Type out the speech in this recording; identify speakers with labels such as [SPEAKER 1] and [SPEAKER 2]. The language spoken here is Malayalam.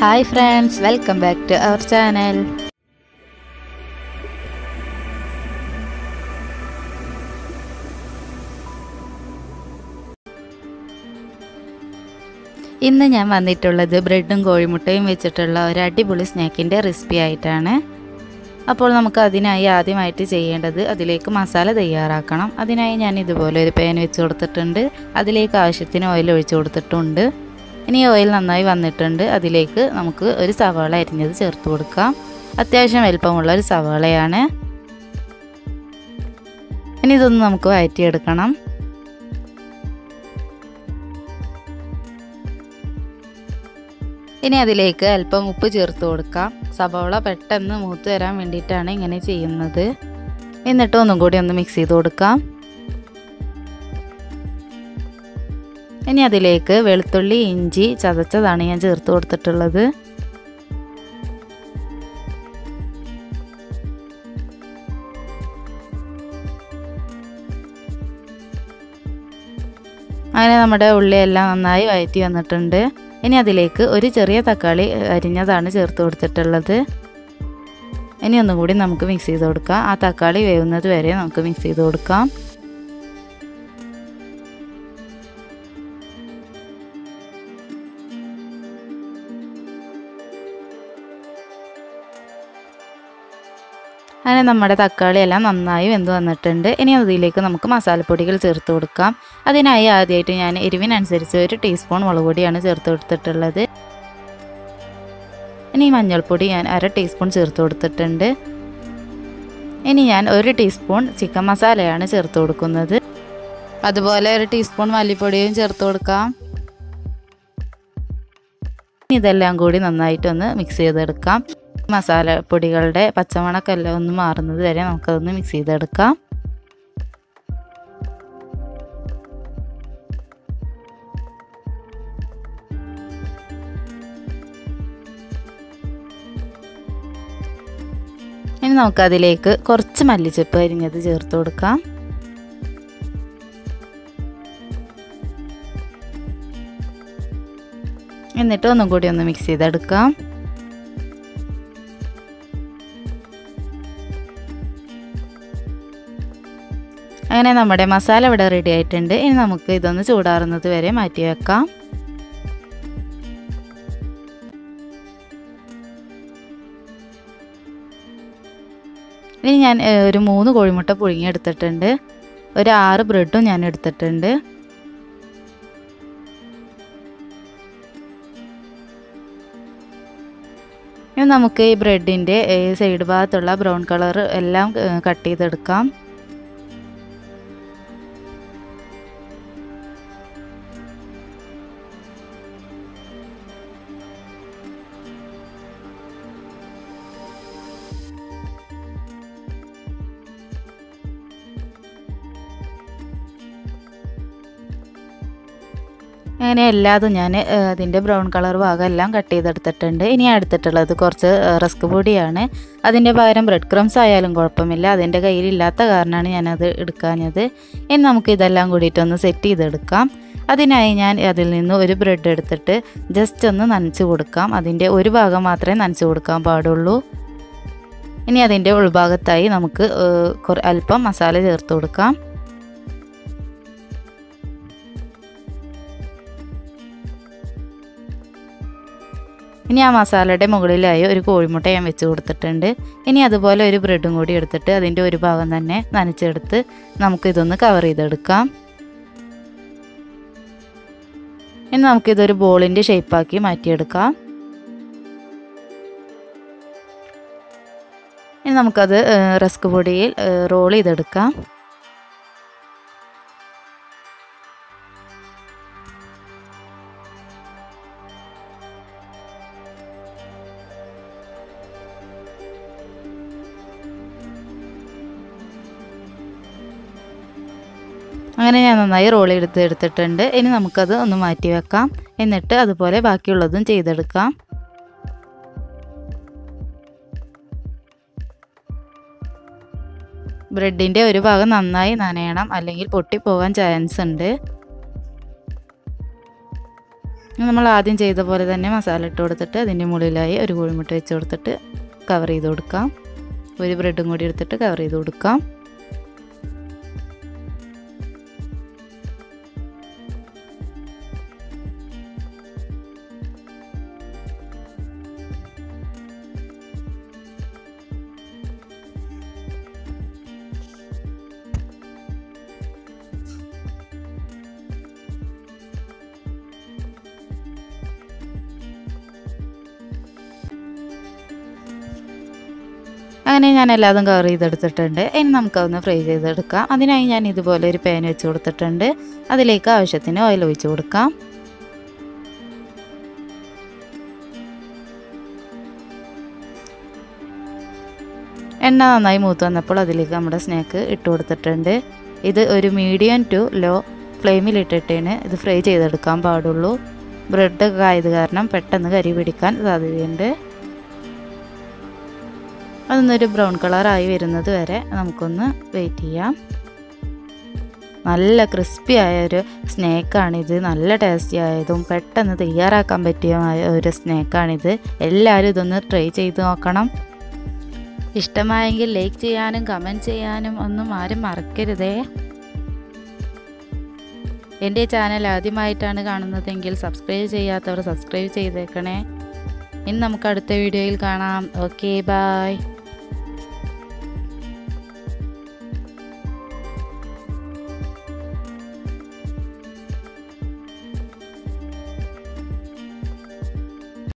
[SPEAKER 1] hi friends welcome back to our channel ഇന്ന് ഞാൻ വന്നിട്ടുള്ളത് ബ്രെഡും കോഴിമുട്ടയും വെച്ചിട്ടുള്ള ഒരു അടിപൊളി സ്നാക്കിൻ്റെ റെസിപ്പി ആയിട്ടാണ് അപ്പോൾ നമുക്ക് അതിനായി ആദ്യമായിട്ട് ചെയ്യേണ്ടത് അതിലേക്ക് മസാല തയ്യാറാക്കണം അതിനായി ഞാൻ ഇതുപോലെ ഒരു പാൻ വെച്ച് കൊടുത്തിട്ടുണ്ട് അതിലേക്ക് ആവശ്യത്തിന് ഓയിൽ ഒഴിച്ചു കൊടുത്തിട്ടുണ്ട് ഇനി ഓയിൽ നന്നായി വന്നിട്ടുണ്ട് അതിലേക്ക് നമുക്ക് ഒരു സവാള അരിഞ്ഞത് ചേർത്ത് കൊടുക്കാം അത്യാവശ്യം വലുപ്പമുള്ള ഒരു സവാളയാണ് ഇനി ഇതൊന്ന് നമുക്ക് വഴറ്റിയെടുക്കണം ഇനി അതിലേക്ക് അല്പം ഉപ്പ് ചേർത്ത് കൊടുക്കാം സവാള പെട്ടെന്ന് മൂത്ത് വരാൻ വേണ്ടിയിട്ടാണ് ഇങ്ങനെ ചെയ്യുന്നത് എന്നിട്ട് ഒന്നും കൂടി ഒന്ന് മിക്സ് ചെയ്ത് കൊടുക്കാം ഇനി അതിലേക്ക് വെളുത്തുള്ളി ഇഞ്ചി ചതച്ചതാണ് ഞാൻ ചേർത്ത് കൊടുത്തിട്ടുള്ളത് അങ്ങനെ നമ്മുടെ ഉള്ളിയെല്ലാം നന്നായി വഴറ്റി വന്നിട്ടുണ്ട് ഇനി അതിലേക്ക് ഒരു ചെറിയ തക്കാളി അരിഞ്ഞതാണ് ചേർത്ത് കൊടുത്തിട്ടുള്ളത് ഇനി ഒന്നും കൂടി നമുക്ക് മിക്സ് ചെയ്ത് കൊടുക്കാം ആ തക്കാളി വേവുന്നത് വരെ നമുക്ക് മിക്സ് ചെയ്ത് കൊടുക്കാം അങ്ങനെ നമ്മുടെ തക്കാളി എല്ലാം നന്നായി വെന്ത് വന്നിട്ടുണ്ട് ഇനി അതിലേക്ക് നമുക്ക് മസാലപ്പൊടികൾ ചേർത്ത് കൊടുക്കാം അതിനായി ആദ്യമായിട്ട് ഞാൻ എരിവിനനുസരിച്ച് ഒരു ടീസ്പൂൺ മുളക് പൊടിയാണ് ചേർത്ത് കൊടുത്തിട്ടുള്ളത് ഇനി മഞ്ഞൾപ്പൊടി ഞാൻ അര ടീസ്പൂൺ ചേർത്ത് കൊടുത്തിട്ടുണ്ട് ഇനി ഞാൻ ഒരു ടീസ്പൂൺ ചിക്കൻ മസാലയാണ് ചേർത്ത് കൊടുക്കുന്നത് അതുപോലെ ഒരു ടീസ്പൂൺ മല്ലിപ്പൊടിയും ചേർത്ത് കൊടുക്കാം ഇതെല്ലാം കൂടി നന്നായിട്ടൊന്ന് മിക്സ് ചെയ്തെടുക്കാം മസാല പൊടികളുടെ പച്ചമണക്കെല്ലാം ഒന്ന് മാറുന്നത് വരെ നമുക്കതൊന്ന് മിക്സ് ചെയ്തെടുക്കാം ഇനി നമുക്കതിലേക്ക് കുറച്ച് മല്ലിച്ചപ്പ് അരിഞ്ഞത് ചേർത്ത് കൊടുക്കാം എന്നിട്ട് ഒന്നും കൂടി ഒന്ന് മിക്സ് ചെയ്തെടുക്കാം അങ്ങനെ നമ്മുടെ മസാല ഇവിടെ റെഡി ആയിട്ടുണ്ട് ഇനി നമുക്ക് ഇതൊന്ന് ചൂടാറുന്നത് വരെ മാറ്റി വെക്കാം ഇനി ഞാൻ ഒരു മൂന്ന് കോഴിമുട്ട പുഴുങ്ങി എടുത്തിട്ടുണ്ട് ഒരു ആറ് ബ്രെഡും ഞാൻ എടുത്തിട്ടുണ്ട് ഇനി നമുക്ക് ഈ ബ്രെഡിൻ്റെ സൈഡ് ഭാഗത്തുള്ള ബ്രൗൺ കളർ എല്ലാം കട്ട് ചെയ്തെടുക്കാം അങ്ങനെ എല്ലാതും ഞാൻ അതിൻ്റെ ബ്രൗൺ കളർ ഭാഗം എല്ലാം കട്ട് ചെയ്തെടുത്തിട്ടുണ്ട് ഇനി എടുത്തിട്ടുള്ളത് കുറച്ച് റസ്ക് പൊടിയാണ് അതിൻ്റെ പകരം ബ്രെഡ് ക്രംസ് ആയാലും കുഴപ്പമില്ല അതിൻ്റെ കയ്യിലില്ലാത്ത കാരണമാണ് ഞാനത് എടുക്കാഞ്ഞത് ഇനി നമുക്ക് ഇതെല്ലാം കൂടിയിട്ടൊന്ന് സെറ്റ് ചെയ്തെടുക്കാം അതിനായി ഞാൻ അതിൽ നിന്ന് ഒരു ബ്രെഡ് എടുത്തിട്ട് ജസ്റ്റ് ഒന്ന് നനച്ച് കൊടുക്കാം അതിൻ്റെ ഒരു ഭാഗം മാത്രമേ നനച്ച് കൊടുക്കാൻ പാടുള്ളൂ ഇനി അതിൻ്റെ ഉൾഭാഗത്തായി നമുക്ക് അല്പം മസാല ചേർത്ത് കൊടുക്കാം ഇനി ആ മസാലയുടെ മുകളിലായി ഒരു കോഴിമുട്ട ഞാൻ വെച്ച് കൊടുത്തിട്ടുണ്ട് ഇനി അതുപോലെ ഒരു ബ്രെഡും കൂടി എടുത്തിട്ട് അതിൻ്റെ ഒരു ഭാഗം തന്നെ നനച്ചെടുത്ത് നമുക്കിതൊന്ന് കവർ ചെയ്തെടുക്കാം ഇനി നമുക്കിതൊരു ബോളിൻ്റെ ഷേപ്പാക്കി മാറ്റിയെടുക്കാം ഇനി നമുക്കത് റസ്ക് പൊടിയിൽ റോൾ ചെയ്തെടുക്കാം അങ്ങനെ ഞാൻ നന്നായി റോൾ എടുത്ത് എടുത്തിട്ടുണ്ട് ഇനി നമുക്കത് ഒന്ന് മാറ്റി വെക്കാം എന്നിട്ട് അതുപോലെ ബാക്കിയുള്ളതും ചെയ്തെടുക്കാം ബ്രെഡിൻ്റെ ഒരു ഭാഗം നന്നായി നനയണം അല്ലെങ്കിൽ പൊട്ടിപ്പോകാൻ ചാൻസ് ഉണ്ട് നമ്മൾ ആദ്യം ചെയ്ത പോലെ തന്നെ മസാല ഇട്ട് കൊടുത്തിട്ട് അതിൻ്റെ മുകളിലായി ഒരു കോഴിമുട്ട വെച്ച് കൊടുത്തിട്ട് കവർ ചെയ്ത് കൊടുക്കാം ഒരു ബ്രെഡും കൂടി എടുത്തിട്ട് കവർ ചെയ്ത് കൊടുക്കാം അങ്ങനെ ഞാൻ എല്ലാതും കവർ ചെയ്തെടുത്തിട്ടുണ്ട് ഇനി നമുക്കതൊന്ന് ഫ്രൈ ചെയ്തെടുക്കാം അതിനായി ഞാൻ ഇതുപോലെ ഒരു പാൻ വെച്ച് കൊടുത്തിട്ടുണ്ട് അതിലേക്ക് ആവശ്യത്തിന് ഓയിൽ ഒഴിച്ച് കൊടുക്കാം എണ്ണ നന്നായി മൂത്ത് വന്നപ്പോൾ അതിലേക്ക് നമ്മുടെ സ്നാക്ക് ഇട്ട് കൊടുത്തിട്ടുണ്ട് ഇത് ഒരു മീഡിയം ടു ലോ ഫ്ലെയിമിലിട്ടിട്ടാണ് ഇത് ഫ്രൈ ചെയ്തെടുക്കാൻ പാടുള്ളൂ ബ്രെഡൊക്കെ ആയത് കാരണം പെട്ടെന്ന് കരി പിടിക്കാൻ സാധ്യതയുണ്ട് അതൊന്നൊരു ബ്രൗൺ കളറായി വരുന്നത് വരെ നമുക്കൊന്ന് വെയിറ്റ് ചെയ്യാം നല്ല ക്രിസ്പി ആയ ഒരു സ്നേക്കാണിത് നല്ല ടേസ്റ്റി ആയതും പെട്ടെന്ന് തയ്യാറാക്കാൻ പറ്റിയമായ ഒരു സ്നേക്കാണിത് എല്ലാവരും ഇതൊന്ന് ട്രൈ ചെയ്ത് നോക്കണം ഇഷ്ടമായെങ്കിൽ ലൈക്ക് ചെയ്യാനും കമൻറ്റ് ചെയ്യാനും ഒന്നും ആരും മറക്കരുതേ എൻ്റെ ചാനൽ ആദ്യമായിട്ടാണ് കാണുന്നതെങ്കിൽ സബ്സ്ക്രൈബ് ചെയ്യാത്തവർ സബ്സ്ക്രൈബ് ചെയ്തേക്കണേ ഇനി നമുക്ക് അടുത്ത വീഡിയോയിൽ കാണാം ഓക്കെ ബായ്